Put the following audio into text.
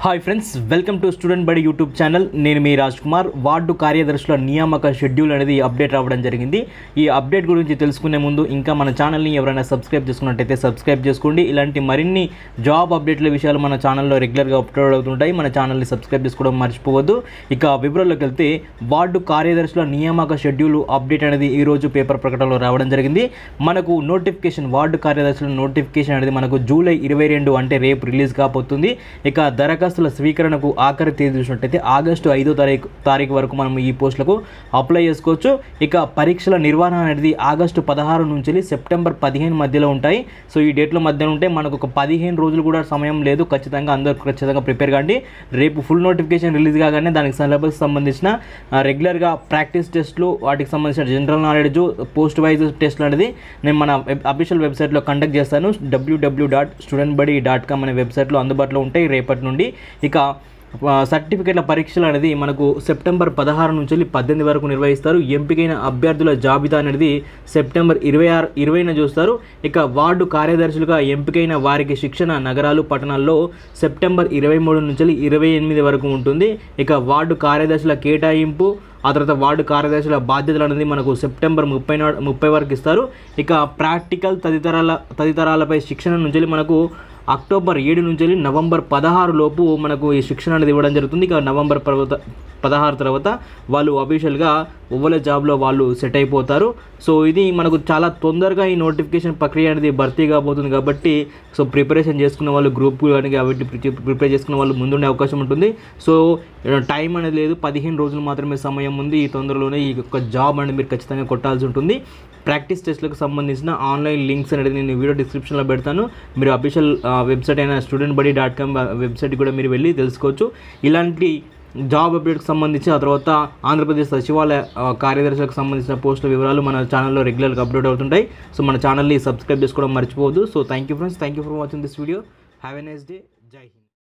hi friends welcome to student Badi YouTube channel నేను మీ రాజ్ కుమార్ వార్డు కార్యదర్శుల నియామక షెడ్యూల్ అనేది అప్డేట్ రావడం జరిగింది ఈ అప్డేట్ గురించి తెలుసుకునే ముందు ఇంకా మన ఛానల్ని ఎవరైనా సబ్స్క్రైబ్ చేసుకున్నట్టయితే సబ్స్క్రైబ్ చేసుకోండి ఇలాంటి మరిన్ని జాబ్ అప్డేట్ల విషయాలు మన ఛానల్లో రెగ్యులర్గా అప్లోడ్ అవుతుంటాయి మన ఛానల్ని సబ్స్క్రైబ్ చేసుకోవడం మర్చిపోవద్దు ఇక వివరాల్లోకి వెళ్తే వార్డు కార్యదర్శుల నియామక షెడ్యూల్ అప్డేట్ అనేది ఈ రోజు పేపర్ ప్రకటనలో రావడం జరిగింది మనకు నోటిఫికేషన్ వార్డు కార్యదర్శుల నోటిఫికేషన్ అనేది మనకు జూలై ఇరవై రెండు అంటే రేపు రిలీజ్ కాబోతుంది ఇక దరఖాస్తుల స్వీకరణకు ఆఖరి తేదీ చూసినట్టయితే ఆగస్టు ఐదో తారీఖు తారీఖు వరకు మనం ఈ పోస్టులకు అప్లై చేసుకోవచ్చు ఇక పరీక్షల నిర్వహణ అనేది ఆగస్టు పదహారు నుంచి సెప్టెంబర్ పదిహేను మధ్యలో ఉంటాయి సో ఈ డేట్ల మధ్యలో ఉంటే మనకు ఒక పదిహేను రోజులు కూడా సమయం లేదు ఖచ్చితంగా అందరూ ఖచ్చితంగా ప్రిపేర్ కాండి రేపు ఫుల్ నోటిఫికేషన్ రిలీజ్ కాగానే దానికి సిలబస్ సంబంధించిన ఆ, రెగ్యులర్గా ప్రాక్టీస్ టెస్ట్లు వాటికి సంబంధించిన జనరల్ నాలెడ్జ్ పోస్ట్ వైజ్ టెస్ట్లు అనేది నేను మన వెబ్ అఫీషియల్ వెబ్సైట్లో కండక్ట్ చేస్తాను WWW dot student Badi dot com అనే వెబ్సైట్లో అందుబాటులో ఉంటాయి రేపటి నుండి ఇక ఆ, సర్టిఫికెట్ల పరీక్షలు అనేది మనకు సెప్టెంబర్ పదహారు నుంచి వెళ్ళి పద్దెనిమిది వరకు నిర్వహిస్తారు ఎంపికైన అభ్యర్థుల జాబితా అనేది సెప్టెంబర్ ఇరవై ఆరు ఇరవైన చూస్తారు ఇక వార్డు కార్యదర్శులుగా ఎంపికైన వారికి శిక్షణ నగరాలు పట్టణాల్లో సెప్టెంబర్ ఇరవై మూడు నుంచి వెళ్ళి ఇరవై ఎనిమిది వరకు ఉంటుంది ఇక వార్డు కార్యదర్శుల కేటాయింపు ఆ తర్వాత వార్డు కార్యదర్శుల బాధ్యతలు అనేది మనకు సెప్టెంబర్ ముప్పై నాడు ముప్పై వరకు ఇస్తారు ఇక ప్రాక్టికల్ తదితరాల తదితరాలపై శిక్షణ నుంచి వెళ్ళి మనకు అక్టోబర్ ఏడు నుంచి వెళ్ళి నవంబర్ పదహారు లోపు మనకు ఈ శిక్షణ అనేది ఇవ్వడం జరుగుతుంది ఇక నవంబర్ తర్వాత పదహారు తర్వాత వాళ్ళు అఫీషియల్గా ఒవ్వల జాబ్లో వాళ్ళు సెట్ అయిపోతారు సో ఇది మనకు చాలా తొందరగా ఈ నోటిఫికేషన్ ప్రక్రియ అనేది భర్తీ కాబోతుంది కాబట్టి సో ప్రిపరేషన్ చేసుకున్న వాళ్ళు గ్రూప్ కానీ కాబట్టి ప్రిపేర్ చేసుకున్న వాళ్ళు ముందుండే అవకాశం ఉంటుంది సో టైం అనేది లేదు పదిహేను రోజులు మాత్రమే సమయం ఉంది ఈ తొందరలోనే ఈ యొక్క జాబ్ అనేది మీరు ఖచ్చితంగా కొట్టాల్సి ఉంటుంది ప్రాక్టీస్ టెస్ట్లకు సంబంధించిన ఆన్లైన్ లింక్స్ అనేది నేను వీడియో డిస్క్రిప్షన్లో పెడతాను మీరు అఫీషియల్ వెబ్సైట్ అయిన student Badi dot com website కూడా మీరు వెళ్ళి తెలుసుకోవచ్చు ఇలాంటి జాబ్ అప్డేట్కి సంబంధించి ఆ తర్వాత ఆంధ్రప్రదేశ్ సచివాలయ ఆ, కార్యదర్శులకు సంబంధించిన పోస్టుల వివరాలు మన ఛానల్లో రెగ్యులర్గా అప్లోడ్ అవుతుంటాయి సో మన ఛానల్ని సబ్స్క్రైబ్ చేసుకోవడం మర్చిపోవద్దు so thank you friends thank you for watching this video have a nice day Jai Hind